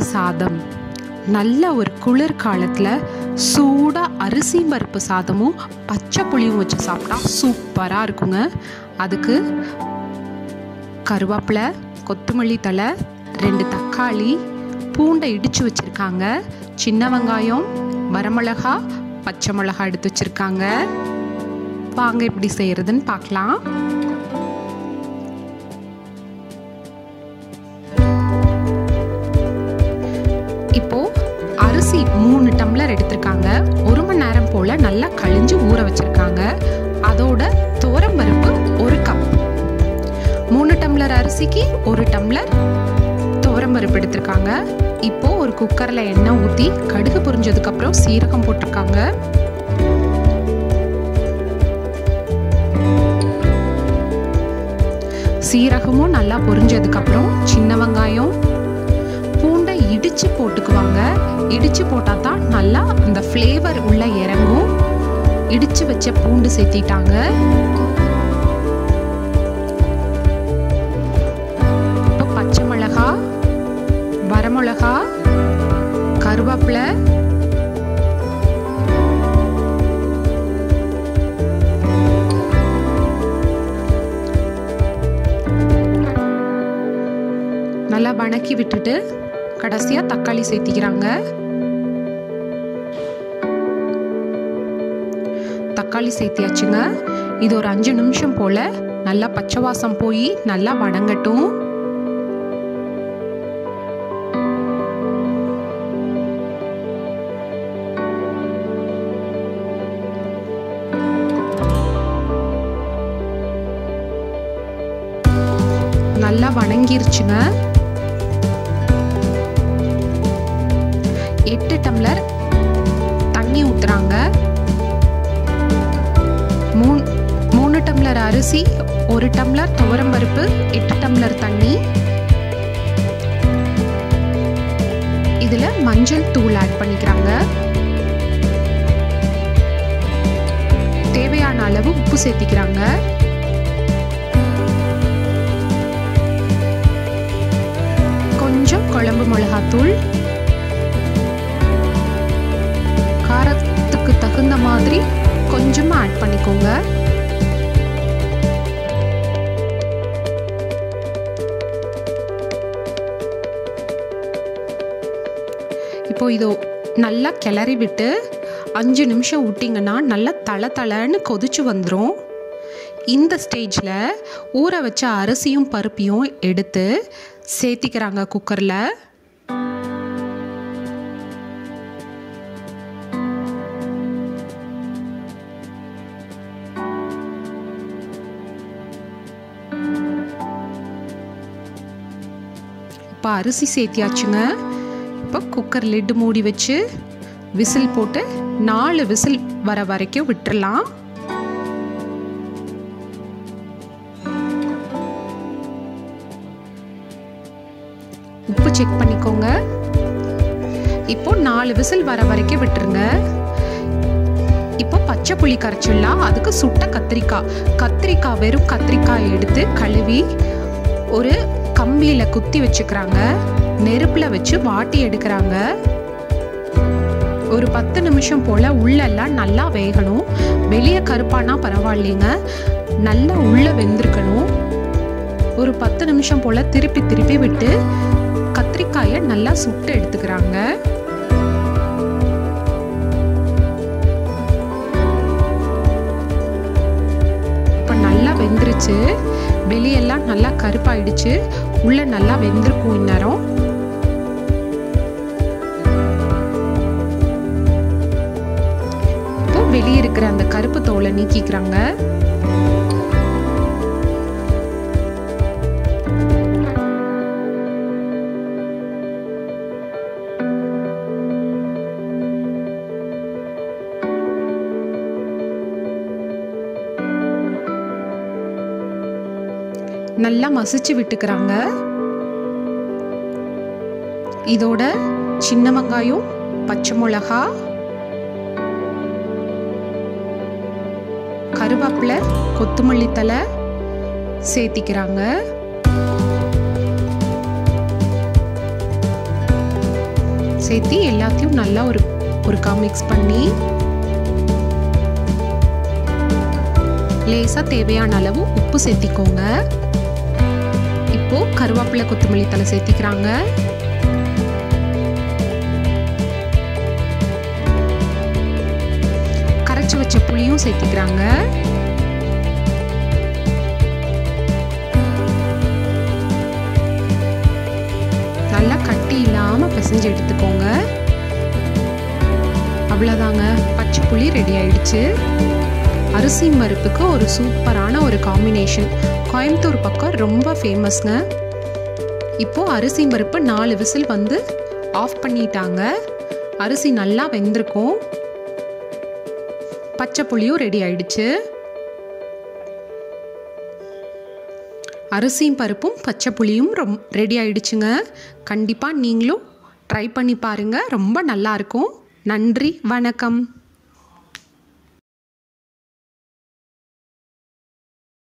சாதம் நல்ல ஒரு குளிர் காலத்தில் சூடாக அரிசி பருப்பு சாதமும் பச்சை புளியும் வச்சு சாப்பிட்டா சூப்பராக இருக்குங்க அதுக்கு கருவேப்பிலை கொத்தமல்லி தழை ரெண்டு தக்காளி பூண்டை இடித்து வச்சுருக்காங்க சின்ன வெங்காயம் வரமிளகா பச்சை மிளகா எடுத்து வச்சுருக்காங்க வாங்க எப்படி செய்கிறதுன்னு பார்க்கலாம் இப்போ அரிசி மூணு டம்ளர் எடுத்திருக்காங்க ஒரு மணி நேரம் போல் நல்லா கழிஞ்சு ஊற வச்சுருக்காங்க அதோட துவரம்பருப்பு ஒரு கப் மூணு டம்ளர் அரிசிக்கு ஒரு டம்ளர் துவரம்பருப்பு எடுத்திருக்காங்க இப்போ ஒரு குக்கரில் எண்ணெய் ஊற்றி கடுகு பொரிஞ்சதுக்கப்புறம் சீரகம் போட்டிருக்காங்க சீரகமும் நல்லா பொரிஞ்சதுக்கப்புறம் சின்ன வெங்காயம் பூண்டை இடித்து போட்டுக்குவாங்க இடித்து போட்டால் தான் நல்லா அந்த ஃப்ளேவர் உள்ள இறங்கும் இடித்து வச்ச பூண்டு சேர்த்திட்டாங்க இப்போ பச்சை மிளகா வரமிளகா கருவேப்பிலை நல்லா வணக்கி விட்டுட்டு கடைசியாக தக்காளி சேர்த்திக்கிறாங்க தக்காளி சேர்த்தியாச்சுங்க இது ஒரு அஞ்சு நிமிஷம் போல் நல்லா பச்சை வாசம் போய் நல்லா வணங்கட்டும் நல்லா வணங்கிருச்சுங்க எட்டு டம்ளர் தண்ணி ஊற்றுறாங்க மூணு மூணு டம்ளர் அரிசி ஒரு டம்ளர் துவரம்பருப்பு எட்டு டம்ளர் தண்ணி இதில் மஞ்சள் தூள் ஆட் பண்ணிக்கிறாங்க தேவையான அளவு உப்பு சேர்த்திக்கிறாங்க கொஞ்சம் குழம்பு மிளகாத்தூள் காரத்துக்கு தகுந்த மாதிரி கொஞ்சமாக ஆட் பண்ணிக்கோங்க இப்போ இதோ நல்லா கிளறி விட்டு அஞ்சு நிமிஷம் விட்டிங்கன்னா நல்லா தள தளன்னு கொதிச்சு வந்துடும் இந்த ஸ்டேஜில் ஊற வச்ச அரிசியும் பருப்பையும் எடுத்து சேர்த்திக்கிறாங்க குக்கரில் இப்போ அரிசி சேர்த்தியாச்சுங்க இப்போ குக்கர் லிட்டு மூடி வச்சு விசில் போட்டு நாலு விசில் வர வரைக்கும் விட்டுறலாம் உப்பு செக் பண்ணிக்கோங்க இப்போ நாலு விசில் வர வரைக்கும் விட்டுருங்க இப்போ பச்சை புளி கரைச்சிடலாம் அதுக்கு சுட்ட கத்திரிக்காய் கத்திரிக்காய் வெறும் கத்திரிக்காய் எடுத்து கழுவி ஒரு கம்பியில் குத்தி வச்சுக்கிறாங்க நெருப்பில் வச்சு வாட்டி எடுக்கிறாங்க ஒரு பத்து நிமிஷம் போல் உள்ளெல்லாம் நல்லா வேகணும் வெளியே கருப்பானா பரவாயில்லைங்க நல்லா உள்ளே வெந்திருக்கணும் ஒரு பத்து நிமிஷம் போல் திருப்பி திருப்பி விட்டு கத்திரிக்காயை நல்லா சுட்டு எடுத்துக்கிறாங்க இப்போ நல்லா வெந்துருச்சு வெளியெல்லாம் நல்லா கருப்பாயிடுச்சு உள்ள நல்லா வெந்திருக்கும் இந்நேரம் இப்போ வெளியே இருக்கிற அந்த கருப்பு தோலை நீக்கிக்கிறாங்க நல்லா மசிச்சு விட்டுக்கிறாங்க இதோட சின்ன வெங்காயம் பச்சை மிளகா கருவேப்பிலை கொத்தமல்லி தலை சேர்த்திக்கிறாங்க சேர்த்து எல்லாத்தையும் நல்லா ஒரு ஒருக்கா மிக்ஸ் பண்ணி லேசாக தேவையான அளவு உப்பு சேர்த்திக்கோங்க இப்போ கருவேப்பிலை கொத்தமல்லி தலை சேர்த்திக்கிறாங்க கரைச்சி வச்ச புளியும் சேர்த்திக்கிறாங்க நல்லா கட்டி இல்லாமல் பிசைஞ்சு எடுத்துக்கோங்க அவ்வளோதாங்க பச்சை புளி ரெடி ஆயிடுச்சு அரிசி பருப்புக்கு ஒரு சூப்பரான ஒரு காம்பினேஷன் கோயம்புத்தூர் பக்கம் ரொம்ப ஃபேமஸ்ங்க இப்போது அரிசி பருப்பு நாலு விசில் வந்து ஆஃப் பண்ணிட்டாங்க அரிசி நல்லா வெந்திருக்கும் பச்சை புளியும் ரெடி ஆயிடுச்சு அரிசியும் பருப்பும் பச்சை புளியும் ரொம் ரெடி ஆயிடுச்சுங்க கண்டிப்பாக நீங்களும் ட்ரை பண்ணி பாருங்கள் ரொம்ப நல்லாயிருக்கும் நன்றி வணக்கம்